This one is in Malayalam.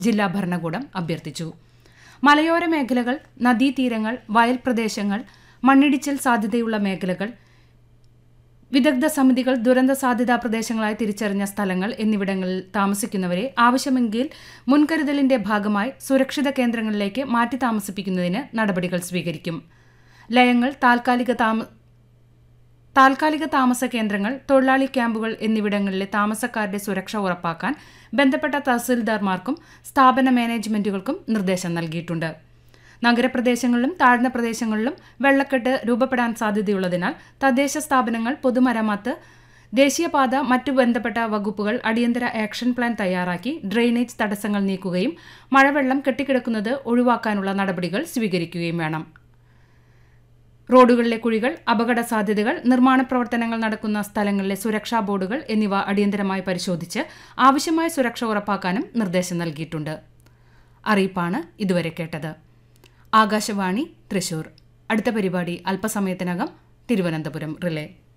ജില്ലാ ഭരണകൂടം അഭ്യർത്ഥിച്ചു മലയോര മേഖലകൾ നദീതീരങ്ങൾ വയൽ പ്രദേശങ്ങൾ മണ്ണിടിച്ചിൽ സാധ്യതയുള്ള മേഖലകൾ വിദഗ്ധ സമിതികൾ ദുരന്ത സാധ്യതാ പ്രദേശങ്ങളായി തിരിച്ചറിഞ്ഞ സ്ഥലങ്ങൾ എന്നിവിടങ്ങളിൽ താമസിക്കുന്നവരെ ആവശ്യമെങ്കിൽ മുൻകരുതലിന്റെ ഭാഗമായി സുരക്ഷിത കേന്ദ്രങ്ങളിലേക്ക് മാറ്റി താമസിപ്പിക്കുന്നതിന് നടപടികൾ സ്വീകരിക്കും ലയങ്ങൾ താൽക്കാലിക താമ താൽക്കാലിക താമസ കേന്ദ്രങ്ങൾ തൊഴിലാളി ക്യാമ്പുകൾ എന്നിവിടങ്ങളിലെ താമസക്കാരുടെ സുരക്ഷ ഉറപ്പാക്കാൻ ബന്ധപ്പെട്ട തഹസിൽദാർമാർക്കും സ്ഥാപന മാനേജ്മെന്റുകൾക്കും നിർദ്ദേശം നൽകിയിട്ടുണ്ട് നഗരപ്രദേശങ്ങളിലും താഴ്ന്ന പ്രദേശങ്ങളിലും വെള്ളക്കെട്ട് രൂപപ്പെടാൻ സാധ്യതയുള്ളതിനാൽ തദ്ദേശ സ്ഥാപനങ്ങൾ പൊതുമരാമത്ത് ദേശീയപാത മറ്റു ബന്ധപ്പെട്ട വകുപ്പുകൾ അടിയന്തര ആക്ഷൻ പ്ലാൻ തയ്യാറാക്കി ഡ്രെയിനേജ് തടസ്സങ്ങൾ നീക്കുകയും മഴവെള്ളം കെട്ടിക്കിടക്കുന്നത് ഒഴിവാക്കാനുള്ള നടപടികൾ സ്വീകരിക്കുകയും വേണം റോഡുകളിലെ കുഴികൾ അപകട സാധ്യതകൾ നിർമ്മാണ പ്രവർത്തനങ്ങൾ നടക്കുന്ന സ്ഥലങ്ങളിലെ സുരക്ഷാ ബോർഡുകൾ എന്നിവ അടിയന്തരമായി പരിശോധിച്ച് ആവശ്യമായ സുരക്ഷ ഉറപ്പാക്കാനും നിർദ്ദേശം നൽകിയിട്ടുണ്ട് അറിയിപ്പാണ് ഇതുവരെ കേട്ടത് ആകാശവാണി തൃശൂർ അടുത്ത പരിപാടി അല്പസമയത്തിനകം തിരുവനന്തപുരം റിലേ